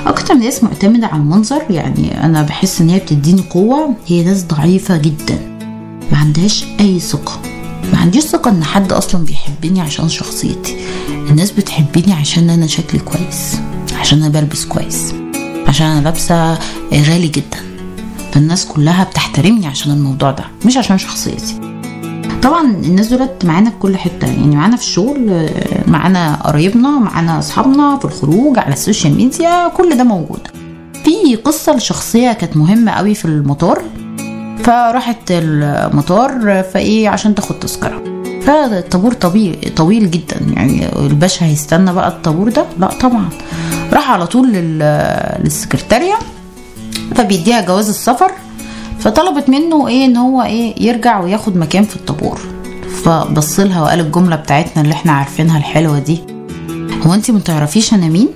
اكتر ناس معتمدة على المنظر يعني انا بحس ان هي بتديني قوة هي ناس ضعيفة جدا ما عندهاش اي ثقة ما عنديش ثقة ان حد اصلا بيحبني عشان شخصيتي الناس بتحبني عشان انا شكلي كويس عشان انا بلبس كويس عشان انا لابسة غالي جدا فالناس كلها بتحترمني عشان الموضوع ده مش عشان شخصيتي طبعا الناس دولت معانا في كل حته يعني معانا في الشغل معانا قرايبنا معانا اصحابنا في الخروج على السوشيال ميديا كل ده موجود في قصه لشخصيه كانت مهمه قوي في المطار فراحت المطار فايه عشان تاخد تذكره فالطابور طويل طويل جدا يعني الباشا هيستنى بقى الطابور ده لا طبعا راح على طول لل- للسكرتاريه فبيديها جواز السفر فطلبت منه ايه ان هو ايه يرجع وياخد مكان في الطابور فبص لها وقال الجمله بتاعتنا اللي احنا عارفينها الحلوه دي هو انت متعرفيش انا مين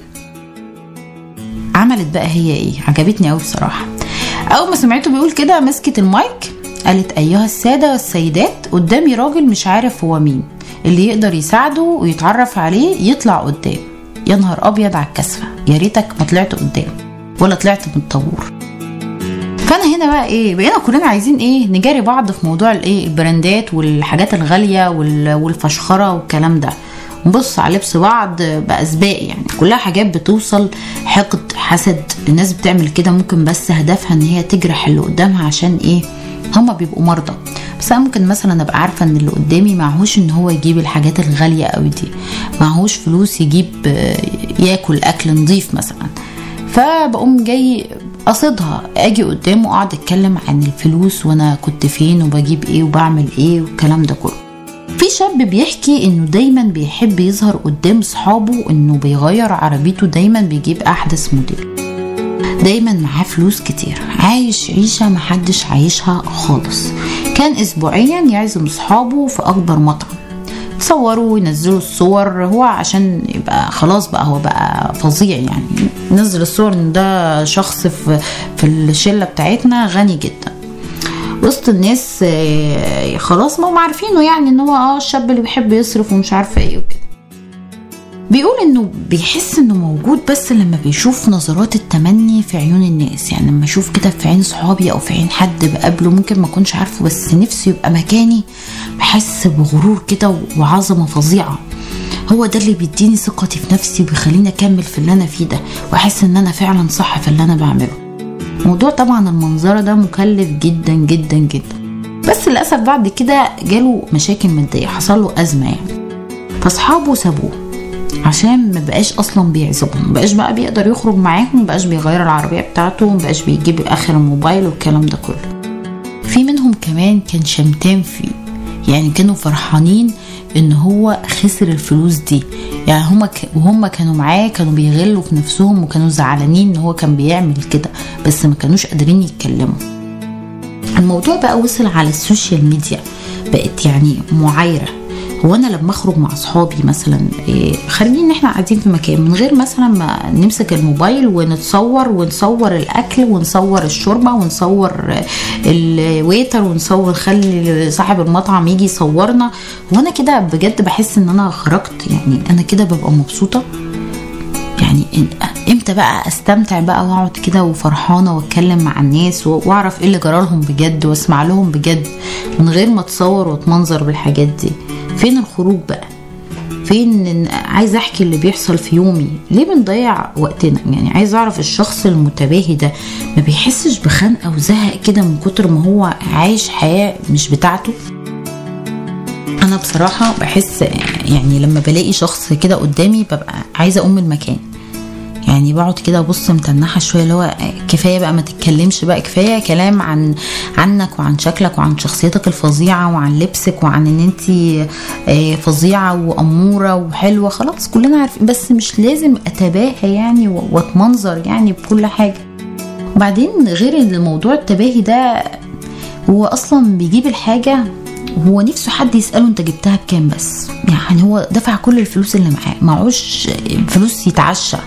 عملت بقى هي ايه عجبتني قوي بصراحه اول ما سمعته بيقول كده مسكت المايك قالت ايها الساده والسيدات قدامي راجل مش عارف هو مين اللي يقدر يساعده ويتعرف عليه يطلع قدام يا نهار ابيض على الكسفه يا ريتك ما طلعت قدام ولا طلعت من الطابور فانا هنا بقى ايه بقينا كلنا عايزين ايه نجاري بعض في موضوع الايه البراندات والحاجات الغاليه وال- والفشخره والكلام ده نبص على لبس بعض باسباق يعني كلها حاجات بتوصل حقد حسد الناس بتعمل كده ممكن بس هدفها ان هي تجرح اللي قدامها عشان ايه هما بيبقوا مرضى بس انا ممكن مثلا ابقى عارفه ان اللي قدامي معهوش ان هو يجيب الحاجات الغاليه قوي دي معهوش فلوس يجيب آه، ياكل اكل نظيف مثلا فبقوم جاي قصدها اجي قدامه اقعد اتكلم عن الفلوس وانا كنت فين وبجيب ايه وبعمل ايه والكلام ده كله في شاب بيحكي انه دايما بيحب يظهر قدام صحابه انه بيغير عربيته دايما بيجيب احدث موديل دايما معاه فلوس كتير عايش عيشة محدش عايشها خالص كان اسبوعيا يعزم صحابه في اكبر مطعم يصوروا وينزلوا الصور هو عشان يبقى خلاص بقى هو بقى فظيع يعني نزل الصور ان ده شخص في في الشله بتاعتنا غني جدا وسط الناس آه، خلاص ما هم عارفينه يعني ان هو اه الشاب اللي بيحب يصرف ومش عارفه ايه وكده بيقول انه بيحس انه موجود بس لما بيشوف نظرات التمني في عيون الناس يعني لما اشوف كده في عين صحابي او في عين حد بقابله ممكن ما اكونش عارفه بس نفسه يبقى مكاني بحس بغرور كده وعظمه فظيعه هو ده اللي بيديني ثقتي في نفسي وبيخليني اكمل في اللي انا فيه ده واحس ان انا فعلا صح في اللي انا بعمله موضوع طبعا المنظره ده مكلف جدا جدا جدا بس للاسف بعد كده جاله مشاكل ماديه حصل له ازمه يعني فاصحابه سابوه عشان ما بقاش اصلا بيعزمهم ما بقاش بقى بيقدر يخرج معاهم ما بقاش بيغير العربيه بتاعته ما بقاش بيجيب اخر الموبايل والكلام ده كله في منهم كمان كان شمتان فيه يعني كانوا فرحانين ان هو خسر الفلوس دي يعني هما ك... وهم كانوا معاه كانوا بيغلوا في نفسهم وكانوا زعلانين ان هو كان بيعمل كده بس ما كانوش قادرين يتكلموا الموضوع بقى وصل على السوشيال ميديا بقت يعني معايره هو انا لما اخرج مع اصحابي مثلا إيه، خارجين ان احنا قاعدين في مكان من غير مثلا ما نمسك الموبايل ونتصور ونصور الاكل ونصور الشوربه ونصور آه، الويتر ونصور خلي صاحب المطعم يجي يصورنا هو انا كده بجد بحس ان انا خرجت يعني انا كده ببقى مبسوطه يعني إن- امتى بقى استمتع بقى واقعد كده وفرحانه واتكلم مع الناس و- واعرف ايه اللي جرالهم بجد واسمع لهم بجد من غير ما اتصور واتمنظر بالحاجات دي فين الخروج بقى فين إن عايز احكي اللي بيحصل في يومي ليه بنضيع وقتنا يعني عايز اعرف الشخص المتباهي ده ما بيحسش بخنقه وزهق كده من كتر ما هو عايش حياه مش بتاعته انا بصراحه بحس يعني لما بلاقي شخص كده قدامي ببقى عايزه اقوم من المكان يعني بقعد كده ابص متنحه شويه اللي هو كفايه بقى ما تتكلمش بقى كفايه كلام عن عنك وعن شكلك وعن شخصيتك الفظيعه وعن لبسك وعن ان انت فظيعه واموره وحلوه خلاص كلنا عارفين بس مش لازم اتباهى يعني و- واتمنظر يعني بكل حاجه وبعدين غير إن الموضوع التباهي ده هو اصلا بيجيب الحاجه هو نفسه حد يساله انت جبتها بكام بس يعني هو دفع كل الفلوس اللي معاه معهوش فلوس يتعشى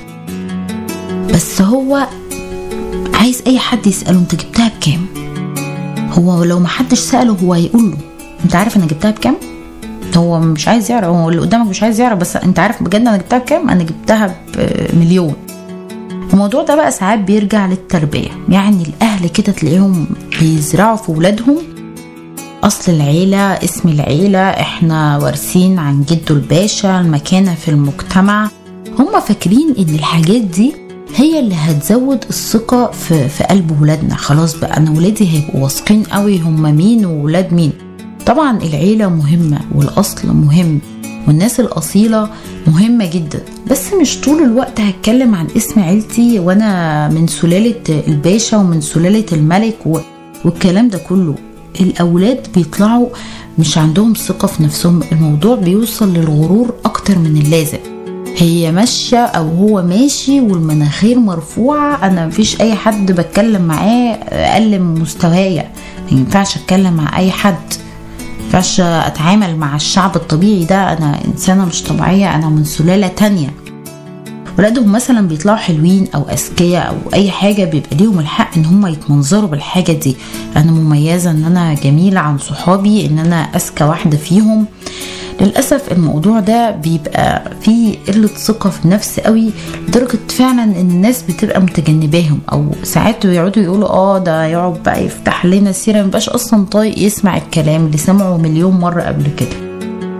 بس هو عايز اي حد يساله انت جبتها بكام هو لو ما حدش ساله هو هيقول له انت عارف انا جبتها بكام هو مش عايز يعرف هو اللي قدامك مش عايز يعرف بس انت عارف بجد انا جبتها بكام انا جبتها بمليون الموضوع ده بقى ساعات بيرجع للتربية يعني الأهل كده تلاقيهم بيزرعوا في ولادهم أصل العيلة اسم العيلة احنا وارثين عن جده الباشا المكانة في المجتمع هم فاكرين ان الحاجات دي هي اللي هتزود الثقة في, في قلب ولادنا خلاص بقى أنا ولادي هيبقوا واثقين قوي هم مين وولاد مين طبعا العيلة مهمة والأصل مهم والناس الأصيلة مهمة جدا بس مش طول الوقت هتكلم عن اسم عيلتي وأنا من سلالة الباشا ومن سلالة الملك و... والكلام ده كله الأولاد بيطلعوا مش عندهم ثقة في نفسهم الموضوع بيوصل للغرور أكتر من اللازم هي ماشية أو هو ماشي والمناخير مرفوعة أنا مفيش أي حد بتكلم معاه أقل من مستوايا ما ينفعش أتكلم مع أي حد ينفعش أتعامل مع الشعب الطبيعي ده أنا إنسانة مش طبيعية أنا من سلالة تانية ولادهم مثلا بيطلعوا حلوين او اذكياء او اي حاجه بيبقى ليهم الحق ان هم يتمنظروا بالحاجه دي انا مميزه ان انا جميله عن صحابي ان انا اذكى واحده فيهم للاسف الموضوع ده بيبقى فيه قله ثقه في النفس قوي لدرجه فعلا ان الناس بتبقى متجنباهم او ساعات يقعدوا يقولوا اه ده يقعد بقى يفتح لنا السيره مبقاش اصلا طايق يسمع الكلام اللي سمعه مليون مره قبل كده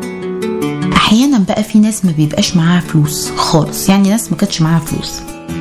احيانا بقى في ناس ما بيبقاش معاها فلوس خالص يعني ناس ما كانتش معاها فلوس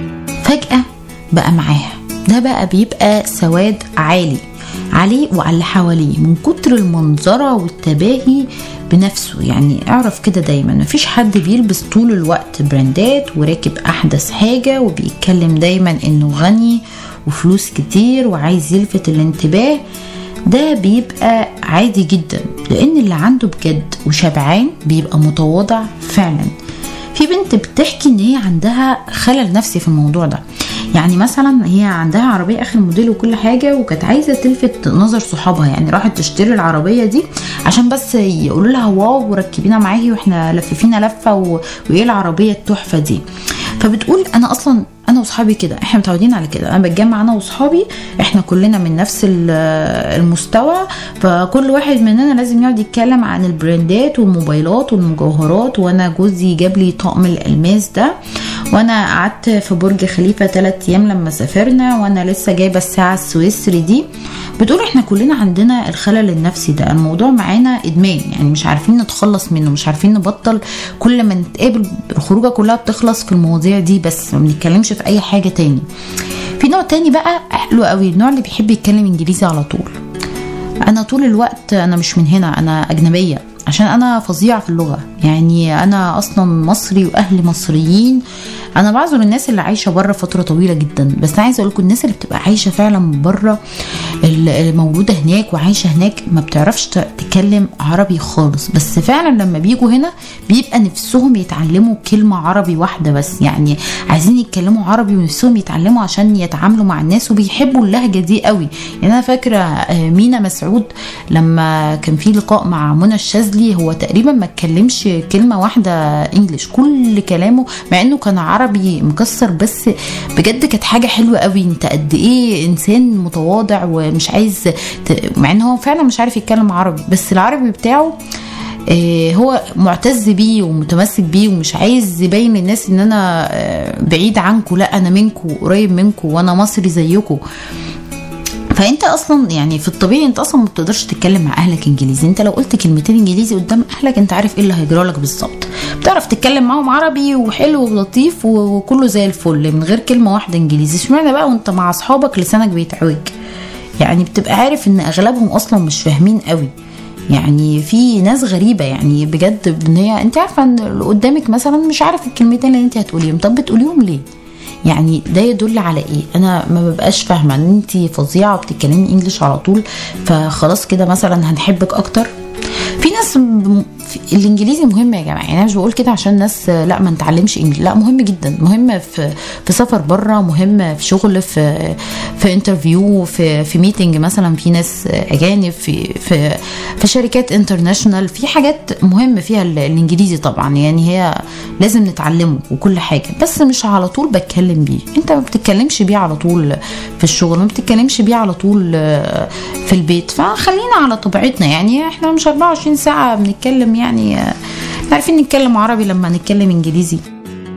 فجاه بقى معاها ده بقى بيبقى سواد عالي عليه وعلى اللي حواليه من كتر المنظرة والتباهي بنفسه يعني اعرف كده دايما مفيش حد بيلبس طول الوقت براندات وراكب احدث حاجة وبيتكلم دايما انه غني وفلوس كتير وعايز يلفت الانتباه ده بيبقى عادي جدا لان اللي عنده بجد وشبعان بيبقى متواضع فعلا في بنت بتحكي ان هي عندها خلل نفسي في الموضوع ده يعني مثلا هي عندها عربيه اخر موديل وكل حاجه وكانت عايزه تلفت نظر صحابها يعني راحت تشتري العربيه دي عشان بس يقولوا لها واو وركبينا معاكي واحنا لففينا لفه و... وايه العربيه التحفه دي فبتقول انا اصلا انا واصحابي كده احنا متعودين على كده انا بتجمع انا واصحابي احنا كلنا من نفس المستوى فكل واحد مننا لازم يقعد يتكلم عن البراندات والموبايلات والمجوهرات وانا جوزي جاب لي طقم الالماس ده وانا قعدت في برج خليفه 3 ايام لما سافرنا وانا لسه جايبه الساعه السويسري دي بتقول احنا كلنا عندنا الخلل النفسي ده الموضوع معانا ادمان يعني مش عارفين نتخلص منه مش عارفين نبطل كل ما نتقابل الخروجه كلها بتخلص في المواضيع دي بس ما بنتكلمش في اي حاجه تاني في نوع تاني بقى حلو قوي النوع اللي بيحب يتكلم انجليزي على طول انا طول الوقت انا مش من هنا انا اجنبيه عشان انا فظيعه في اللغه يعني انا اصلا مصري واهلي مصريين انا بعذر الناس اللي عايشه بره فتره طويله جدا بس عايزه اقول لكم الناس اللي بتبقى عايشه فعلا بره الموجوده هناك وعايشه هناك ما بتعرفش تتكلم عربي خالص بس فعلا لما بيجوا هنا بيبقى نفسهم يتعلموا كلمه عربي واحده بس يعني عايزين يتكلموا عربي ونفسهم يتعلموا عشان يتعاملوا مع الناس وبيحبوا اللهجه دي قوي يعني انا فاكره مينا مسعود لما كان في لقاء مع منى الشاذلي هو تقريبا ما اتكلمش كلمه واحده انجلش كل كلامه مع انه كان عربي مكسر بس بجد كانت حاجه حلوه قوي انت قد ايه انسان متواضع ومش عايز ت... مع ان هو فعلا مش عارف يتكلم عربي بس العربي بتاعه آه هو معتز بيه ومتمسك بيه ومش عايز يبين للناس ان انا آه بعيد عنكم لا انا منكم قريب منكم وانا مصري زيكم فانت اصلا يعني في الطبيعي انت اصلا ما بتقدرش تتكلم مع اهلك انجليزي انت لو قلت كلمتين انجليزي قدام اهلك انت عارف ايه اللي هيجرى لك بالظبط بتعرف تتكلم معاهم عربي وحلو ولطيف وكله زي الفل من غير كلمه واحده انجليزي اشمعنى بقى وانت مع اصحابك لسانك بيتعوج يعني بتبقى عارف ان اغلبهم اصلا مش فاهمين قوي يعني في ناس غريبه يعني بجد ان هي انت عارفه ان اللي قدامك مثلا مش عارف الكلمتين اللي انت هتقوليهم طب بتقوليهم ليه يعني ده يدل على ايه انا ما ببقاش فاهمه ان انت فظيعه وبتتكلمي انجليش على طول فخلاص كده مثلا هنحبك اكتر في ناس الانجليزي مهم يا جماعه يعني انا مش بقول كده عشان الناس لا ما نتعلمش انجليزي لا مهم جدا مهم في في سفر بره مهم في شغل في في انترفيو في في ميتنج مثلا في ناس اجانب في في في شركات انترناشونال في حاجات مهم فيها الانجليزي طبعا يعني هي لازم نتعلمه وكل حاجه بس مش على طول بتكلم بيه انت ما بتتكلمش بيه على طول في الشغل ما بتتكلمش بيه على طول في البيت فخلينا على طبيعتنا يعني احنا مش 24 ساعه بنتكلم يعني عارفين نتكلم عربي لما نتكلم انجليزي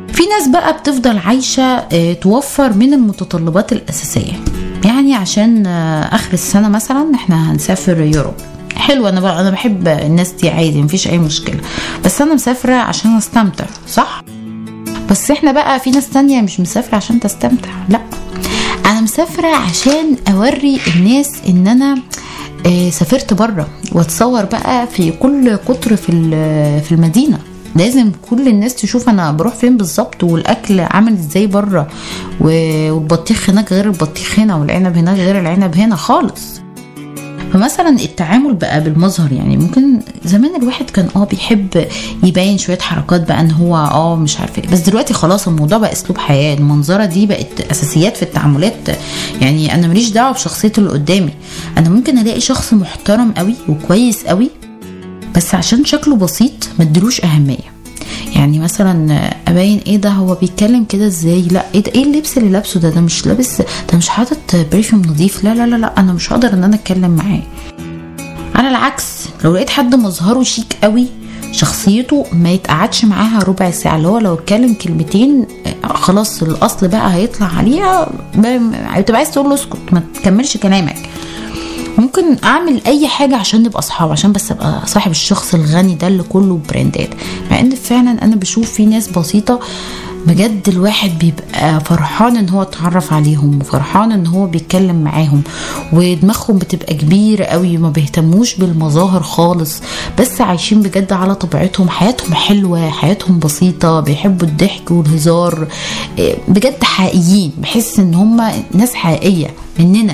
في ناس بقى بتفضل عايشة آه، توفر من المتطلبات الأساسية يعني عشان آه، آخر السنة مثلا احنا هنسافر يوروب حلو انا بقى انا بحب الناس دي عادي مفيش اي مشكله بس انا مسافره عشان استمتع صح بس احنا بقى في ناس تانية مش مسافره عشان تستمتع لا انا مسافره عشان اوري الناس ان انا آه، سافرت بره واتصور بقى في كل قطر في ال- في المدينه لازم كل الناس تشوف انا بروح فين بالظبط والاكل عامل ازاي بره و- والبطيخ هناك غير البطيخ هنا والعنب هناك غير العنب هنا خالص فمثلا التعامل بقى بالمظهر يعني ممكن زمان الواحد كان اه بيحب يبين شويه حركات بقى ان هو اه مش عارف ايه بس دلوقتي خلاص الموضوع بقى اسلوب حياه المنظره دي بقت اساسيات في التعاملات يعني انا ماليش دعوه بشخصيته اللي قدامي انا ممكن الاقي شخص محترم قوي وكويس قوي بس عشان شكله بسيط ما ادلوش اهميه يعني مثلا ابين ايه ده هو بيتكلم كده ازاي لا ايه ده ايه اللبس اللي لابسه ده ده مش لابس ده مش حاطط بريفيوم نظيف لا لا لا لا انا مش هقدر ان انا اتكلم معاه على العكس لو لقيت حد مظهره شيك قوي شخصيته ما يتقعدش معاها ربع ساعة اللي هو لو اتكلم كلمتين آه، خلاص الأصل بقى هيطلع عليها ب- هتبقى عايز تقول له اسكت ما تكملش كلامك ممكن اعمل اي حاجه عشان نبقى اصحاب عشان بس ابقى صاحب الشخص الغني ده اللي كله براندات مع ان فعلا انا بشوف في ناس بسيطه بجد الواحد بيبقى فرحان ان هو اتعرف عليهم وفرحان ان هو بيتكلم معاهم ودماغهم بتبقى كبيره قوي وما بيهتموش بالمظاهر خالص بس عايشين بجد على طبيعتهم حياتهم حلوه حياتهم بسيطه بيحبوا الضحك والهزار إيه، بجد حقيقيين بحس ان هم ناس حقيقيه مننا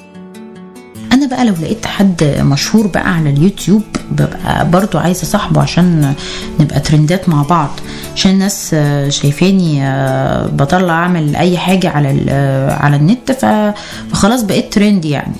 انا بقى لو لقيت حد مشهور بقى على اليوتيوب ببقى برضو عايزه صاحبه عشان نبقى ترندات مع بعض عشان الناس آه، شايفاني آه، بطلع اعمل اي حاجه على ال- آه، على النت ف- فخلاص بقيت ترند يعني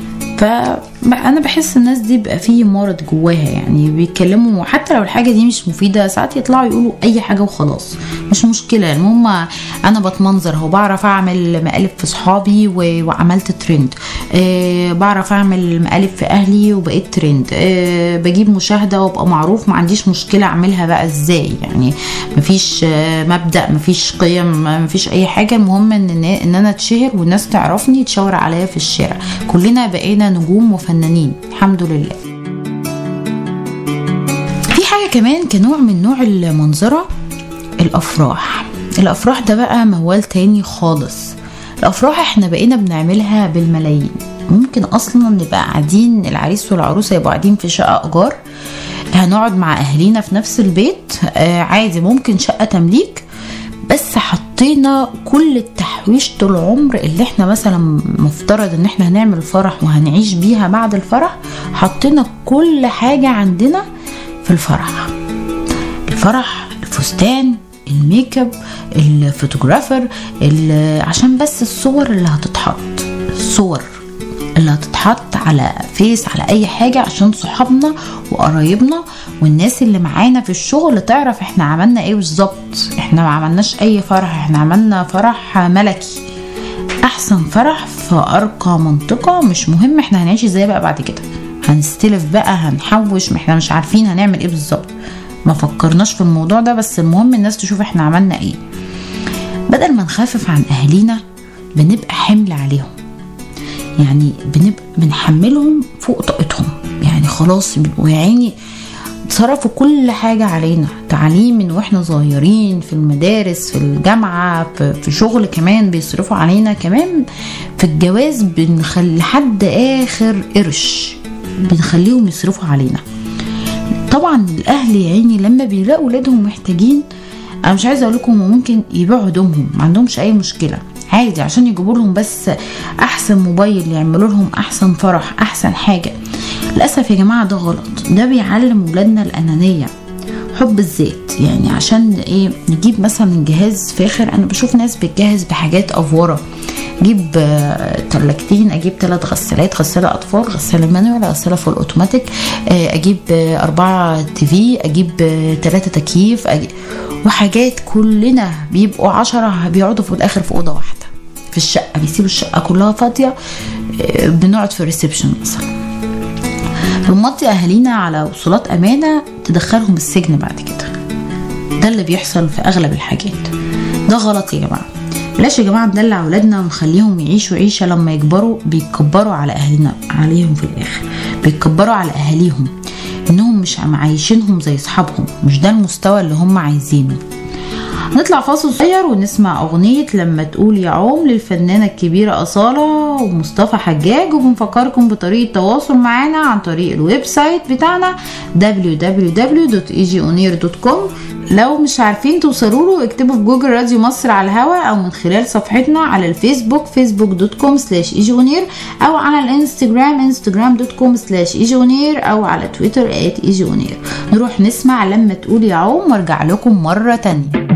فانا بحس الناس دي بقى فيه مرض جواها يعني بيتكلموا حتى لو الحاجه دي مش مفيده ساعات يطلعوا يقولوا اي حاجه وخلاص مش مشكله المهم انا بتمنظر اهو بعرف اعمل مقالب في صحابي و- وعملت ترند أه بعرف اعمل مقالب في اهلي وبقيت ترند أه بجيب مشاهده وابقى معروف ما عنديش مشكله اعملها بقى ازاي يعني مفيش آه، مبدا مفيش قيم مفيش اي حاجه المهم ان ان انا اتشهر والناس تعرفني تشاور عليا في الشارع كلنا بقينا نجوم وفنانين الحمد لله في حاجه كمان كنوع من نوع المنظره الافراح الافراح ده بقى موال تاني خالص الافراح احنا بقينا بنعملها بالملايين ممكن اصلا نبقى قاعدين العريس والعروسه يبقوا قاعدين في شقه ايجار هنقعد مع اهالينا في نفس البيت آه عادي ممكن شقه تمليك بس حطينا كل التحويش طول العمر اللي احنا مثلا مفترض ان احنا هنعمل فرح وهنعيش بيها بعد الفرح حطينا كل حاجة عندنا في الفرح الفرح الفستان الميك اب الفوتوغرافر ال- عشان بس الصور اللي هتتحط الصور اللي هتتحط على فيس على اي حاجة عشان صحابنا وقرايبنا والناس اللي معانا في الشغل تعرف احنا عملنا ايه بالظبط احنا ما عملناش اي فرح احنا عملنا فرح ملكي احسن فرح في ارقى منطقة مش مهم احنا هنعيش ازاي بقى بعد كده هنستلف بقى هنحوش ما احنا مش عارفين هنعمل ايه بالظبط ما فكرناش في الموضوع ده بس المهم الناس تشوف احنا عملنا ايه بدل ما نخفف عن اهالينا بنبقى حمل عليهم يعني بنبقى بنحملهم فوق طاقتهم يعني خلاص بيبقوا يا عيني صرفوا كل حاجة علينا تعليم من واحنا صغيرين في المدارس في الجامعة في, في شغل كمان بيصرفوا علينا كمان في الجواز بنخلي لحد آخر قرش بنخليهم يصرفوا علينا طبعا الاهل يا عيني لما بيلاقوا ولادهم محتاجين انا مش عايزه اقول لكم هم ممكن يبيعوا هدومهم ما عندهمش اي مشكله عادي عشان يجيبوا لهم بس احسن موبايل يعملوا لهم احسن فرح احسن حاجه للاسف يا جماعه ده غلط ده بيعلم ولادنا الانانيه حب الذات يعني عشان ايه نجيب مثلا جهاز فاخر انا بشوف ناس بتجهز بحاجات افوره اجيب آه، تلاجتين اجيب ثلاث غسالات غساله اطفال غساله مانوال غساله فول اوتوماتيك آه، اجيب آه، اربعه تي في اجيب ثلاثه تكييف أجيب وحاجات كلنا بيبقوا عشرة بيقعدوا في الاخر في اوضه واحده في الشقه بيسيبوا الشقه كلها فاضيه آه، بنقعد في الريسبشن مثلا بنمضي اهالينا على وصولات امانه تدخلهم السجن بعد كده ده اللي بيحصل في اغلب الحاجات ده غلط يا جماعه بلاش يا جماعه ندلع اولادنا ونخليهم يعيشوا عيشه لما يكبروا بيتكبروا على اهلنا عليهم في الاخر بيتكبروا على اهاليهم انهم مش معايشينهم زي اصحابهم مش ده المستوى اللي هم عايزينه نطلع فاصل صغير ونسمع أغنية لما تقول يا عوم للفنانة الكبيرة أصالة ومصطفى حجاج وبنفكركم بطريقة التواصل معانا عن طريق الويب سايت بتاعنا www.egioneer.com لو مش عارفين توصلوا له اكتبوا في جوجل راديو مصر على الهواء او من خلال صفحتنا على الفيسبوك facebook.com slash ايجونير او على الانستجرام instagram.com slash ايجونير او على تويتر at ايجونير نروح نسمع لما تقول يا عوم وارجع لكم مرة تانية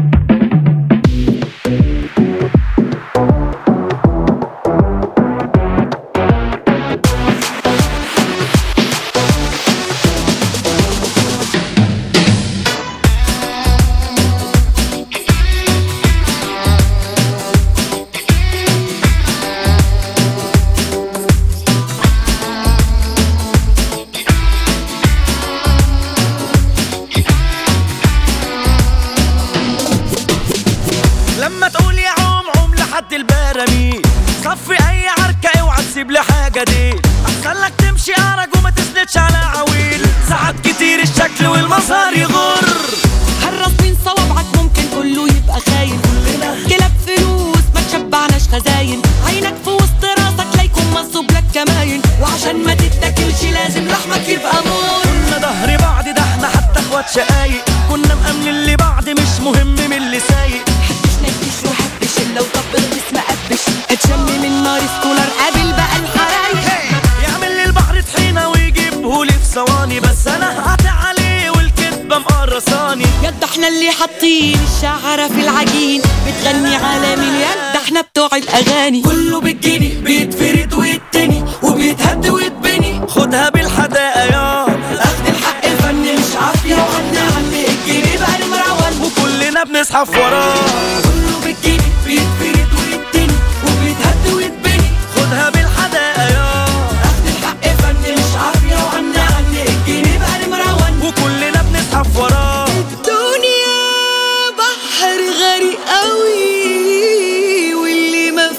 لما تقول يا عوم عوم لحد البراميل صفي اي عركة اوعى تسيب لي حاجة دي احسن لك تمشي ارج وما تسندش على عويل ساعات كتير الشكل والمظهر يغر حرص من صوابعك ممكن كله يبقى خاين كلاب فلوس ما تشبعناش خزاين عينك في وسط راسك لا يكون منصوب لك كماين وعشان ما تتاكلش لازم لحمك يبقى مر كنا ظهر بعض ده احنا حتى اخوات شقايق كنا مأمنين لبعض مش مهم من اللي سايق حبش نكش وحبش الا وطبل بس ما قبش اتشم من نار سكولر قابل بقى الحرايق يعمل لي البحر طحينة ويجيبهولي في ثواني بس انا هقطع عليه والكدبة مقرصاني يد احنا اللي حاطين الشعرة في العجين بتغني على مليان ده احنا بتوع الاغاني كله بالجني بيتفرد ويتني وبيتهد ويتبني خدها بالحداقة يا اخد الحق فن مش عافية وغنى عن الجني بقى المروان وكلنا بنزحف وراه كله بالجني بيتفرد ويتني وبيتهد ويتبني خدها بالحداقة يا اخد الحق فن مش عافية وغنى عن الجني بقى المروان وكلنا بنزحف وراه الدنيا بحر غريق قوي واللي ما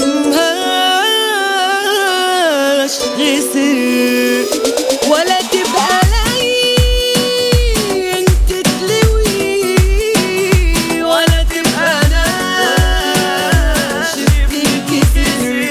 فهمهاش خسر ولا تبقى لين تتلوي ولا تبقى ناشف تنكسر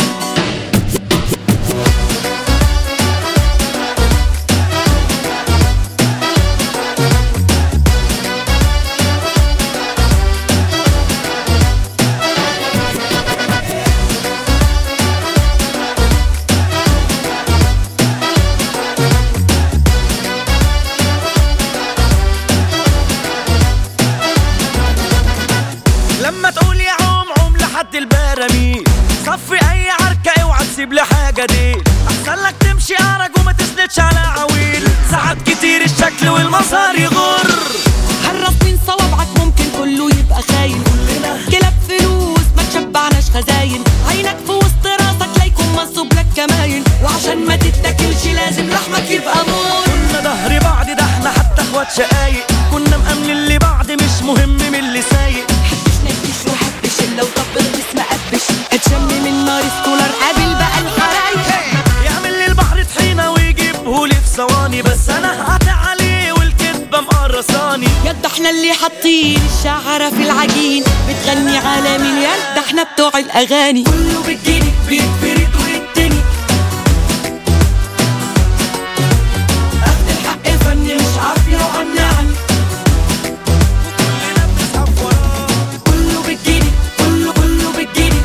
لما تقول يا عوم عوم لحد البراميل صفي اي عركة اوعى تسيب لي حاجة دي احسن لك تمشي ارج وما تسندش على عويل ساعات كتير الشكل والمظهر يغر حرص من صوابعك ممكن كله يبقى خاين كلاب فلوس ما تشبعناش خزاين عينك في وسط راسك لا يكون منصوب لك كماين وعشان ما تتاكلش لازم لحمك يبقى مر كنا ظهر بعض ده احنا حتى اخوات شقايق كنا مأمنين لبعض مش مهم من اللي سايق حبش نكش وحبش الا وطبل بس ما قبش اتشم من نار سكولر قابل بقى الحرايق يعمل لي البحر طحينة ويجيبهولي في ثواني بس انا هقطع عليه والكدبة مقرصاني يد احنا اللي حاطين الشعرة في العجين بتغني على مليان ده احنا بتوع الاغاني كله بالجني بيتفرد ويتني اخد الحق فن مش عافية وغنى عني وكلنا بنزحف وراه كله بالجني كله كله بالجني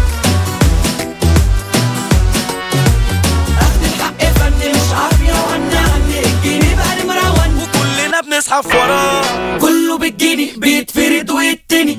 اخد الحق فن مش عافية وغنى عني الجني بقى المروان وكلنا بنزحف وراه كله بالجني بيتفرد ويتني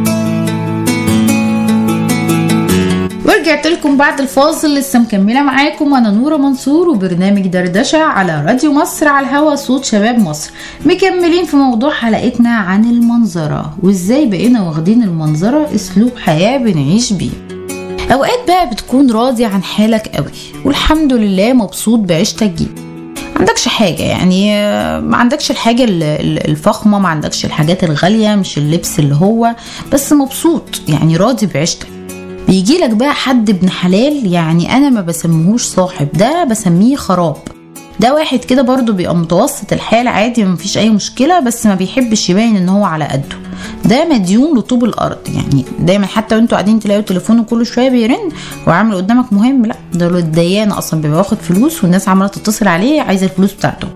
ورجعت لكم بعد الفاصل لسه مكمله معاكم انا نوره منصور وبرنامج دردشه على راديو مصر على الهوا صوت شباب مصر مكملين في موضوع حلقتنا عن المنظره وازاي بقينا واخدين المنظره اسلوب حياه بنعيش بيه اوقات بقى بتكون راضي عن حالك قوي والحمد لله مبسوط بعيشتك جدا ما عندكش حاجة يعني آه، ما عندكش الحاجة ال- ال- الفخمة ما عندكش الحاجات الغالية مش اللبس اللي هو بس مبسوط يعني راضي بعيشتك بيجي لك بقى حد ابن حلال يعني انا ما بسميهوش صاحب ده بسميه خراب ده واحد كده برضو بيبقى متوسط الحال عادي مفيش اي مشكلة بس ما بيحبش يبين ان هو على قده ده مديون لطوب الارض يعني دايما حتى وانتوا قاعدين تلاقوا تليفونه كل شويه بيرن وعامل قدامك مهم لا ده له الديانه اصلا بيبقى واخد فلوس والناس عماله تتصل عليه عايزه الفلوس بتاعته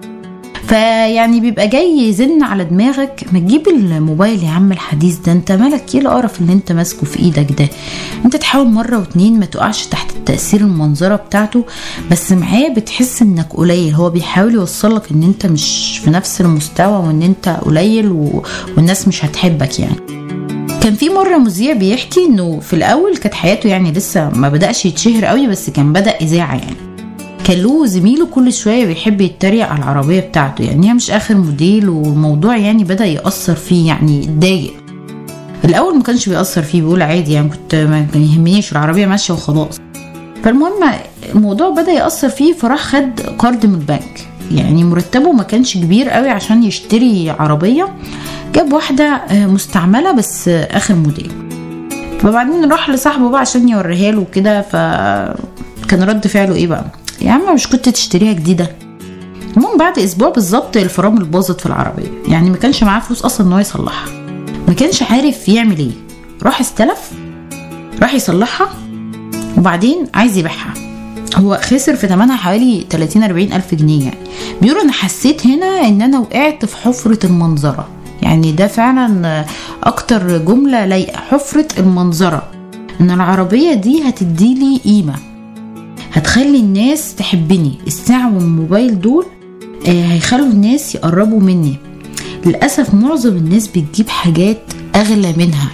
فيعني بيبقى جاي يزن على دماغك ما تجيب الموبايل يا عم الحديث ده انت مالك ايه القرف اللي انت ماسكه في ايدك ده انت تحاول مره واتنين ما تقعش تحت التاثير المنظره بتاعته بس معاه بتحس انك قليل هو بيحاول يوصلك ان انت مش في نفس المستوى وان انت قليل و... والناس مش هتحبك يعني كان في مره مذيع بيحكي انه في الاول كانت حياته يعني لسه ما بداش يتشهر قوي بس كان بدا اذاعه يعني كان له زميله كل شويه بيحب يتريق على العربيه بتاعته يعني هي مش اخر موديل والموضوع يعني بدا ياثر فيه يعني اتضايق الاول ما كانش بيأثر فيه بيقول عادي يعني كنت ما كان يهمنيش العربيه ماشيه وخلاص فالمهم الموضوع بدا يأثر فيه فراح خد قرض من البنك يعني مرتبه ما كانش كبير قوي عشان يشتري عربيه جاب واحده آه، مستعمله بس آه، اخر موديل فبعدين راح لصاحبه بقى عشان يوريها له كده فكان رد فعله ايه بقى يا عم مش كنت تشتريها جديده المهم بعد اسبوع بالظبط الفرامل باظت في العربيه يعني ما كانش معاه فلوس اصلا ان هو يصلحها ما كانش عارف يعمل ايه راح استلف راح يصلحها وبعدين عايز يبيعها هو خسر في ثمنها حوالي 30 40 الف جنيه يعني بيقولوا انا حسيت هنا ان انا وقعت في حفره المنظره يعني ده فعلا اكتر جمله لايقه حفره المنظره ان العربيه دي هتديلي قيمه هتخلي الناس تحبني الساعه والموبايل دول آه، هيخلوا الناس يقربوا مني للاسف معظم الناس بتجيب حاجات اغلى منها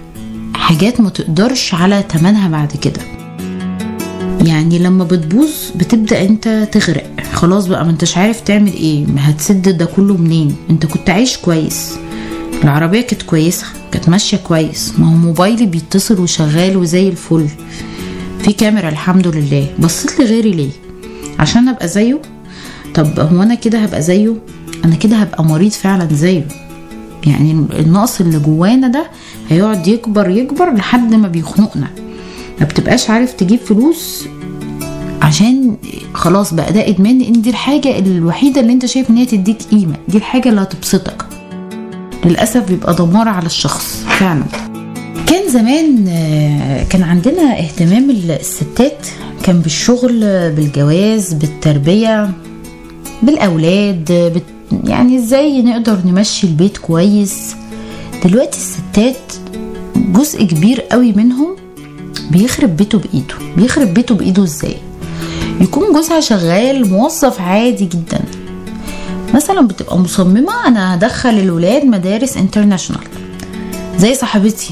حاجات ما تقدرش على تمنها بعد كده يعني لما بتبوظ بتبدا انت تغرق خلاص بقى ما انتش عارف تعمل ايه ما هتسد ده كله منين انت كنت عايش كويس العربيه كانت كويسه كانت ماشيه كويس ما هو موبايلي بيتصل وشغال وزي الفل في كاميرا الحمد لله بصيت لغيري ليه عشان ابقى زيه طب هو انا كده هبقى زيه انا كده هبقى مريض فعلا زيه يعني النقص اللي جوانا ده هيقعد يكبر يكبر لحد ما بيخنقنا ما بتبقاش عارف تجيب فلوس عشان خلاص بقى ده ادمان ان دي الحاجه الوحيده اللي انت شايف ان هي تديك قيمه دي الحاجه اللي هتبسطك للاسف بيبقى دمار على الشخص فعلا كان زمان آه، كان عندنا اهتمام الستات كان بالشغل بالجواز بالتربيه بالاولاد بت يعني ازاي نقدر نمشي البيت كويس دلوقتي الستات جزء كبير قوي منهم بيخرب بيته بايده بيخرب بيته بايده ازاي يكون جوزها شغال موظف عادي جدا مثلا بتبقى مصممة انا هدخل الولاد مدارس انترناشونال زي صاحبتي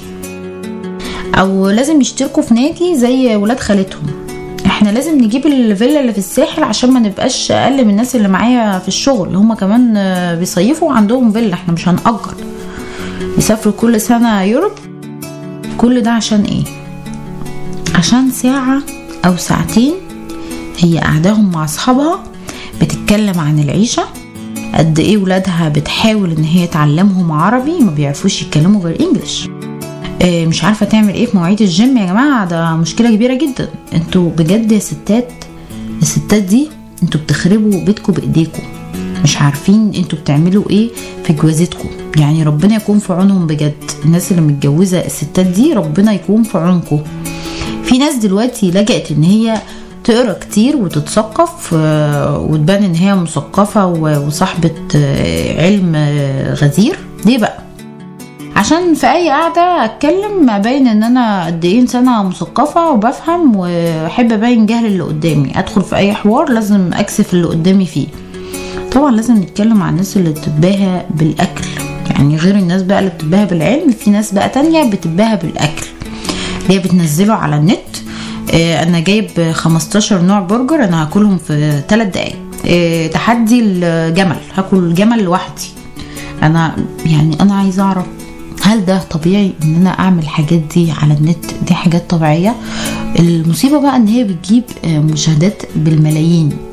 او لازم يشتركوا في نادي زي ولاد خالتهم احنا لازم نجيب الفيلا اللي في الساحل عشان ما نبقاش اقل من الناس اللي معايا في الشغل هما كمان آه، بيصيفوا وعندهم فيلا احنا مش هنأجر يسافروا كل سنة يوروب كل ده عشان ايه عشان ساعة او ساعتين هي قاعداهم مع اصحابها بتتكلم عن العيشة قد ايه ولادها بتحاول ان هي تعلمهم عربي ما بيعرفوش يتكلموا غير انجلش آه، مش عارفه تعمل ايه في مواعيد الجيم يا جماعه ده مشكله كبيره جدا انتوا بجد يا ستات الستات دي انتوا بتخربوا بيتكم بايديكم مش عارفين انتوا بتعملوا ايه في جوازتكم يعني ربنا يكون في عونهم بجد الناس اللي متجوزه الستات دي ربنا يكون في عونكم في ناس دلوقتي لجأت ان هي تقرا كتير وتتثقف آه، وتبان ان هي مثقفه و- وصاحبه آه، علم آه، غزير ليه بقى عشان في اي قعده اتكلم ابين ان انا قد ايه انسانه مثقفه وبفهم واحب ابين جهل اللي قدامي ادخل في اي حوار لازم اكسف اللي قدامي فيه طبعا لازم نتكلم عن الناس اللي بتتباهى بالاكل يعني غير الناس بقى اللي بتتباهى بالعلم في ناس بقى تانية بتتباهى بالاكل اللي هي بتنزله على النت آه، انا جايب 15 نوع برجر انا هاكلهم في 3 دقايق آه، تحدي الجمل هاكل جمل لوحدي انا يعني انا عايزه اعرف هل ده طبيعي ان انا اعمل الحاجات دي على النت دي حاجات طبيعيه المصيبه بقى ان هي بتجيب آه، مشاهدات بالملايين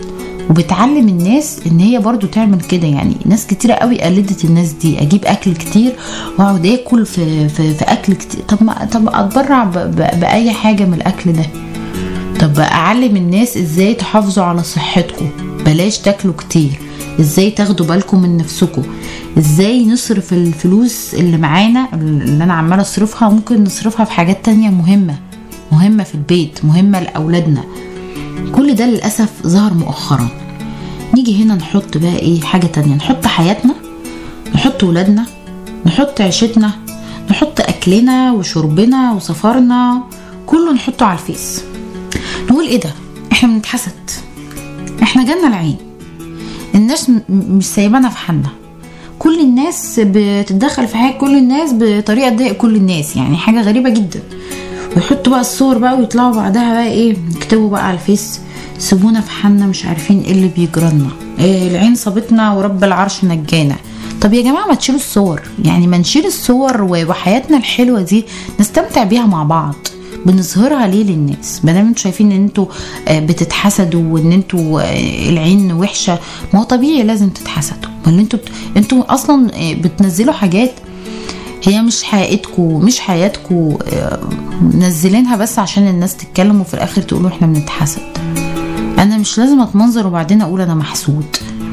وبتعلم الناس ان هي برضو تعمل كده يعني ناس كتيرة قوي قلدت الناس دي اجيب اكل كتير واقعد اكل في, في, في اكل كتير طب ما طب اتبرع ب- ب- باي حاجة من الاكل ده طب اعلم الناس ازاي تحافظوا على صحتكم بلاش تاكلوا كتير ازاي تاخدوا بالكم من نفسكم ازاي نصرف الفلوس اللي معانا اللي انا عماله اصرفها ممكن نصرفها في حاجات تانية مهمة مهمة في البيت مهمة لأولادنا كل ده للأسف ظهر مؤخرا نيجي هنا نحط بقى ايه حاجة تانية نحط حياتنا نحط ولادنا نحط عيشتنا نحط أكلنا وشربنا وسفرنا كله نحطه على الفيس نقول ايه ده احنا بنتحسد احنا جالنا العين الناس م- مش سايبانا في حالنا كل الناس بتتدخل في حياة كل الناس بطريقة تضايق كل الناس يعني حاجة غريبة جدا ويحطوا بقى الصور بقى ويطلعوا بعدها بقى ايه يكتبوا بقى على الفيس سيبونا في حالنا مش عارفين ايه اللي بيجرالنا إيه العين صابتنا ورب العرش نجانا طب يا جماعة ما تشيلوا الصور يعني ما نشيل الصور و- وحياتنا الحلوة دي نستمتع بيها مع بعض بنظهرها ليه للناس ما دام انتوا شايفين ان انتوا آه، بتتحسدوا وان انتوا آه، العين وحشه ما هو طبيعي لازم تتحسدوا ما اللي انتوا بت... انتوا اصلا آه، بتنزلوا حاجات هي مش حقيقتكم مش حياتكم آه، منزلينها بس عشان الناس تتكلم وفي الاخر تقولوا احنا بنتحسد انا مش لازم اتمنظر وبعدين اقول انا محسود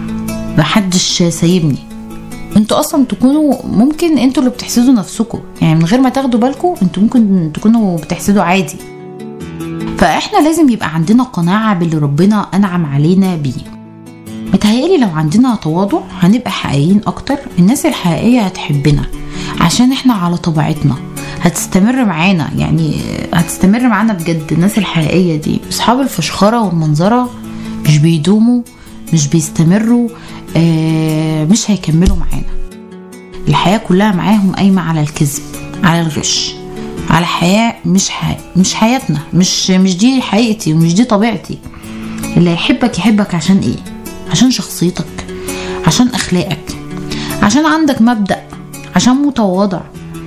محدش سايبني انتوا اصلا تكونوا ممكن انتوا اللي بتحسدوا نفسكم يعني من غير ما تاخدوا بالكم انتوا ممكن تكونوا بتحسدوا عادي فاحنا لازم يبقى عندنا قناعة باللي ربنا انعم علينا بيه متهيألي لو عندنا تواضع هنبقى حقيقيين اكتر الناس الحقيقية هتحبنا عشان احنا على طبيعتنا هتستمر معانا يعني هتستمر معانا بجد الناس الحقيقية دي اصحاب الفشخرة والمنظرة مش بيدوموا مش بيستمروا آه مش هيكملوا معانا الحياة كلها معاهم قايمة على الكذب على الغش على حياة مش حي... مش حياتنا مش مش دي حقيقتي ومش دي طبيعتي اللي يحبك يحبك عشان ايه عشان شخصيتك عشان اخلاقك عشان عندك مبدأ عشان متواضع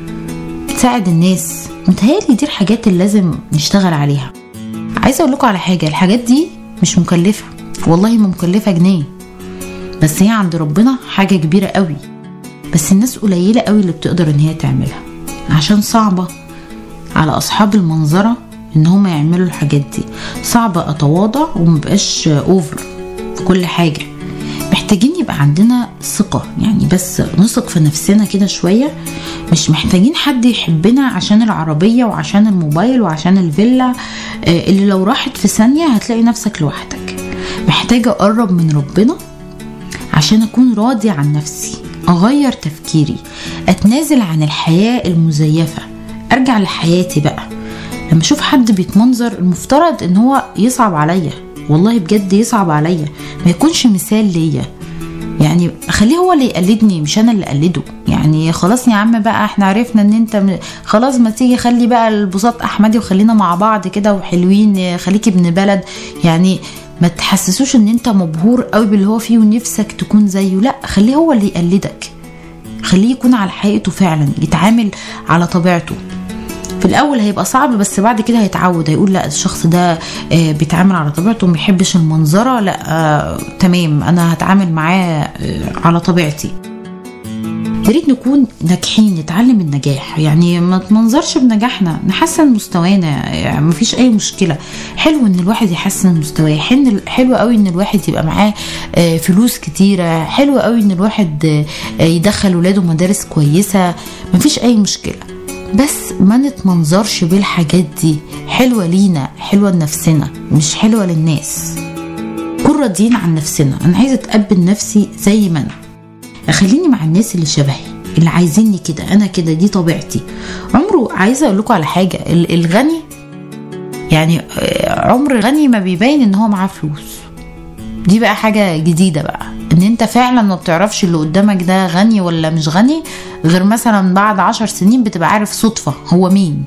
تساعد الناس متهيألي دي الحاجات اللي لازم نشتغل عليها عايزه اقول لكم على حاجه الحاجات دي مش مكلفه والله ما مكلفه جنيه بس هي عند ربنا حاجه كبيره قوي بس الناس قليله قوي اللي بتقدر ان هي تعملها عشان صعبه على اصحاب المنظره ان هم يعملوا الحاجات دي صعبه اتواضع ومبقاش اوفر في كل حاجه محتاجين يبقى عندنا ثقة يعني بس نثق في نفسنا كده شوية مش محتاجين حد يحبنا عشان العربية وعشان الموبايل وعشان الفيلا آه، اللي لو راحت في ثانية هتلاقي نفسك لوحدك محتاجة أقرب من ربنا عشان أكون راضي عن نفسي أغير تفكيري أتنازل عن الحياة المزيفة أرجع لحياتي بقى لما أشوف حد بيتمنظر المفترض إن هو يصعب عليا والله بجد يصعب عليا ما يكونش مثال ليا يعني خليه هو اللي يقلدني مش انا اللي اقلده يعني خلاص يا عم بقى احنا عرفنا ان انت م- خلاص ما تيجي خلي بقى البساط احمدي وخلينا مع بعض كده وحلوين خليكي ابن بلد يعني ما تحسسوش ان انت مبهور قوي باللي هو فيه ونفسك تكون زيه لا خليه هو اللي يقلدك خليه يكون على حقيقته فعلا يتعامل على طبيعته في الاول هيبقى صعب بس بعد كده هيتعود هيقول لا الشخص ده آه، بيتعامل على طبيعته وما بيحبش المنظره لا آه، تمام انا هتعامل معاه آه، على طبيعتي يا ريت نكون ناجحين نتعلم النجاح يعني ما تمنظرش بنجاحنا نحسن مستوانا يعني مفيش اي مشكله حلو ان الواحد يحسن مستواه حن- حلو قوي ان الواحد يبقى معاه آه، فلوس كتيره حلو قوي ان الواحد آه، يدخل ولاده مدارس كويسه مفيش اي مشكله بس ما نتمنظرش بالحاجات دي حلوه لينا حلوه لنفسنا مش حلوه للناس كن راضيين عن نفسنا انا عايزه اتقبل نفسي زي ما انا اخليني مع الناس اللي شبهي اللي عايزيني كده انا كده دي طبيعتي عمره عايزه اقول لكم على حاجه ال- الغني يعني آه، عمر غني ما بيبين ان هو معاه فلوس دي بقى حاجة جديدة بقى ان انت فعلا ما بتعرفش اللي قدامك ده غني ولا مش غني غير مثلا بعد عشر سنين بتبقى عارف صدفة هو مين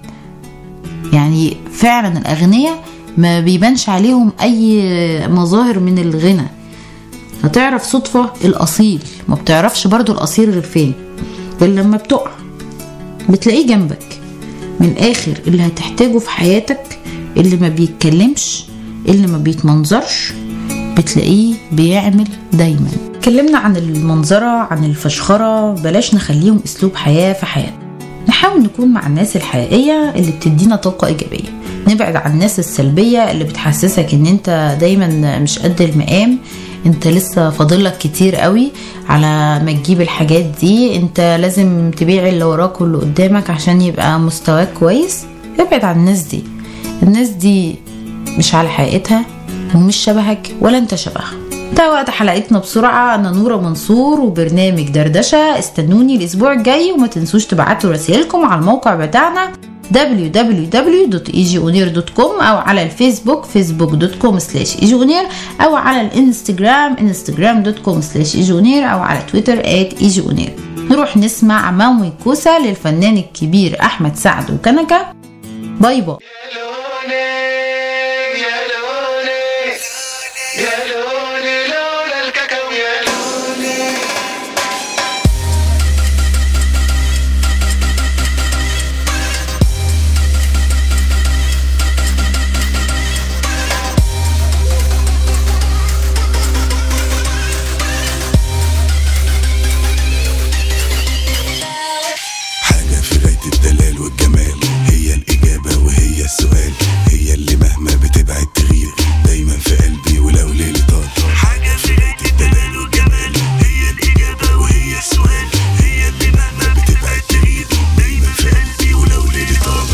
يعني فعلا الاغنياء ما بيبانش عليهم اي مظاهر من الغنى هتعرف صدفة الاصيل ما بتعرفش برضو الاصيل غير فين غير لما بتقع بتلاقيه جنبك من الاخر اللي هتحتاجه في حياتك اللي ما بيتكلمش اللي ما بيتمنظرش بتلاقيه بيعمل دايما اتكلمنا عن المنظرة عن الفشخرة بلاش نخليهم اسلوب حياة في حياتنا نحاول نكون مع الناس الحقيقية اللي بتدينا طاقة إيجابية نبعد عن الناس السلبية اللي بتحسسك ان انت دايما مش قد المقام انت لسه فاضلك كتير قوي على ما تجيب الحاجات دي انت لازم تبيع اللي وراك واللي قدامك عشان يبقى مستواك كويس ابعد عن الناس دي الناس دي مش على حقيقتها ومش شبهك ولا انت شبهها ده وقت حلقتنا بسرعة أنا نورة منصور وبرنامج دردشة استنوني الأسبوع الجاي وما تنسوش تبعتوا رسائلكم على الموقع بتاعنا www.egionir.com أو على الفيسبوك facebook.com slash egionir أو على الانستجرام instagram.com slash egionir أو على تويتر at egionir نروح نسمع موي كوسة للفنان الكبير أحمد سعد وكنكة باي باي حاجة في غاية الدلال والجمال هي الإجابة وهي السؤال هي اللي مهما بتبعد تغير دايما في قلبي ولو ليلي طال حاجة في غاية الدلال والجمال هي الإجابة وهي السؤال هي اللي مهما بتبعد تغير دايما في قلبي ولو ليلي طال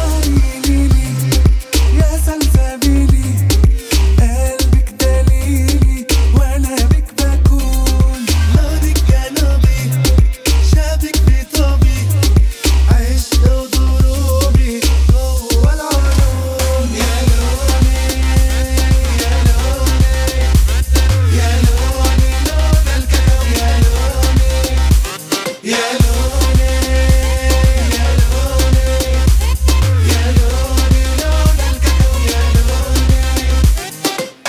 يا سلسبيلي قلبك دليلي وانا بك بكون نارك جنبي شابك بطبي عشق وضروبي جوه العيون يا لوني يا لوني يا لوني لون الكلام يا لوني يا لوني يا لوني يا لوني لون الكلام يا لوني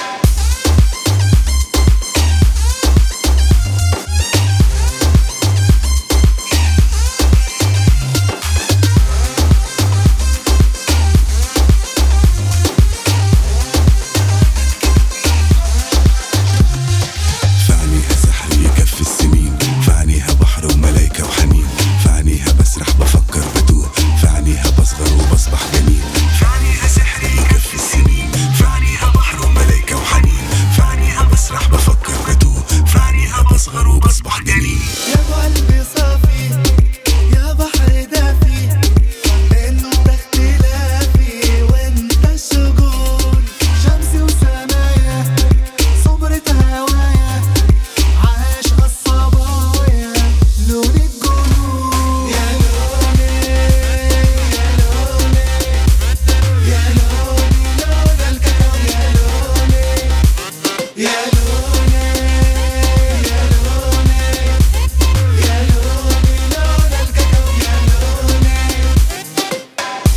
في عينيها سحر يكفي السنين في عينيها بحر وملايكة وحنين في عينيها بسرح بفكر بتوه في عينيها بصغر وبصبح جميل في عينيها سحر يكفي السنين في عينيها بحر وملايكة وحنين في عينيها بسرح بفكر بتوه في عينيها بصغر وبصبح جميل يا قلبي صافي يا بحر دافي انت اختلافي وانت الشجون شمسي وسمايا صبرة هوايا عاشق الصبايا لون الجنون يا لوني يا لوني يا لوني لون الكلام يا لوني يا لوني يا لوني يا لوني لون الكلام يا لوني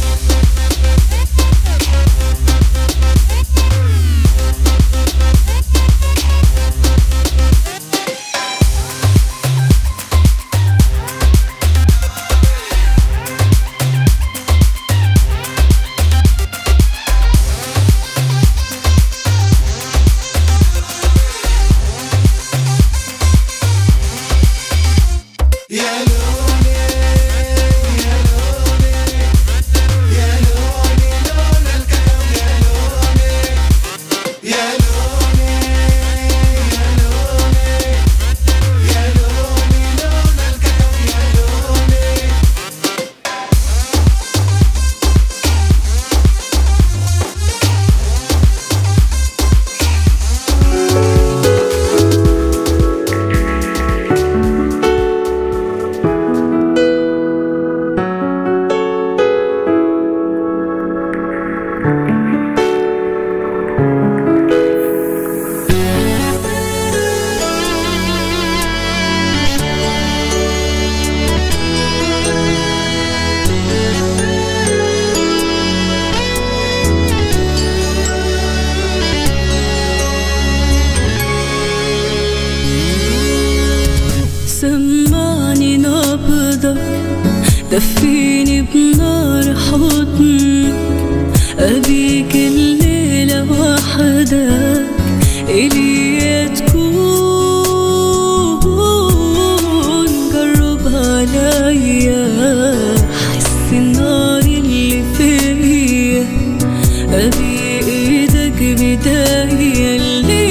يا لوني يا لوني يا لوني لون الكلام يا لوني يا لوني يا لوني يا لوني لون الكلام يا لوني سمعني نبضك دفيني بنار حضنك أبيك الليلة وحدك إلي تكون جرب عليا حس النار اللي فيا أبي إيدك بداية اللي